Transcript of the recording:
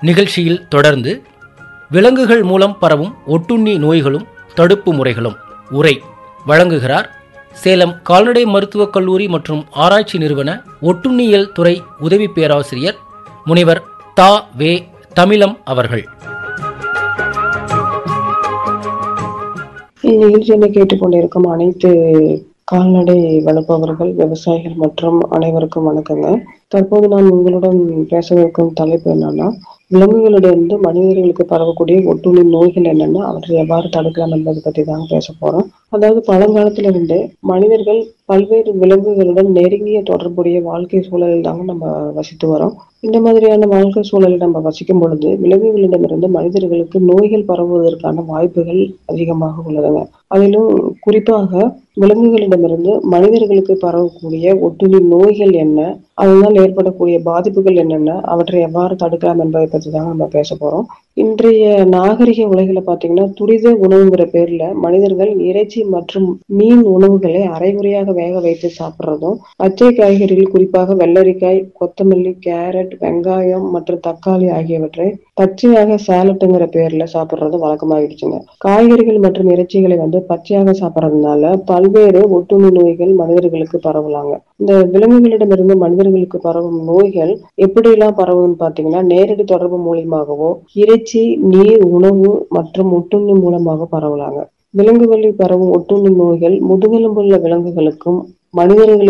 நிகழ்ச்சியில் தொடர்ந்து விலங்குகள் மூலம் பரவும் ஒட்டுண்ணி நோய்களும் தடுப்பு முறைகளும் உரை வழங்குகிறார் சேலம் கால்நடை மருத்துவக் கல்லூரி மற்றும் ஆராய்ச்சி நிறுவன ஒட்டுண்ணியல் துறை உதவி பேராசிரியர் முனைவர் தா வே தமிழம் அவர்கள் இந்நிகழ்ச்சியை கேட்டுக்கொண்டிருக்கும் அனைத்து கால்நடை வளர்ப்பவர்கள் விவசாயிகள் மற்றும் அனைவருக்கும் வணக்கங்க தற்போது நான் உங்களுடன் பேசவிருக்கும் தலைப்பு என்னன்னா விலங்குகளிடமிருந்து மனிதர்களுக்கு பரவக்கூடிய ஒட்டுண்ணி நோய்கள் என்னென்ன அவற்றை எவ்வாறு தடுக்கலாம் என்பதை பற்றி தாங்க பேச போறோம் அதாவது பழங்காலத்துல இருந்து மனிதர்கள் பல்வேறு விலங்குகளுடன் நெருங்கிய தொடர்புடைய வாழ்க்கை சூழலில் தாங்க நம்ம வசித்து வரோம் இந்த மாதிரியான வாழ்க்கை சூழலில் நம்ம வசிக்கும் பொழுது விலங்குகளிடமிருந்து மனிதர்களுக்கு நோய்கள் பரவுவதற்கான வாய்ப்புகள் அதிகமாக உள்ளதுங்க அதிலும் குறிப்பாக விலங்குகளிடமிருந்து மனிதர்களுக்கு பரவக்கூடிய ஒட்டுண்ணி நோய்கள் என்ன அதனால் ஏற்படக்கூடிய பாதிப்புகள் என்னென்ன அவற்றை எவ்வாறு தடுக்கலாம் என்பதை பற்றி தான் நம்ம பேச போறோம் இன்றைய நாகரிக உலகில பாத்தீங்கன்னா துரித உணவுங்கிற பேர்ல மனிதர்கள் இறைச்சி மற்றும் மீன் உணவுகளை அரைகுறையாக வேக வைத்து சாப்பிடுறதும் பச்சை காய்கறிகள் குறிப்பாக வெள்ளரிக்காய் கொத்தமல்லி கேரட் வெங்காயம் மற்றும் தக்காளி ஆகியவற்றை பச்சையாக சேலட்டுங்கிற பேர்ல சாப்பிடுறது வழக்கமாகிடுச்சுங்க காய்கறிகள் மற்றும் இறைச்சிகளை வந்து பச்சையாக சாப்பிட்றதுனால பல்வேறு ஒட்டுண்ணி நோய்கள் மனிதர்களுக்கு பரவலாங்க இந்த விலங்குகளிடமிருந்து மனிதர்களுக்கு பரவும் நோய்கள் எப்படியெல்லாம் பரவும்னு பாத்தீங்கன்னா நேரடி தொடர்பு மூலியமாகவோ இறைச்சி நீர் உணவு மற்றும் ஒட்டுண்ணி மூலமாக பரவலாங்க விலங்குகளில் பரவும் ஒட்டுண்ணி நோய்கள் முதுகெலும்புள்ள விலங்குகளுக்கும் மனிதர்களுக்கும்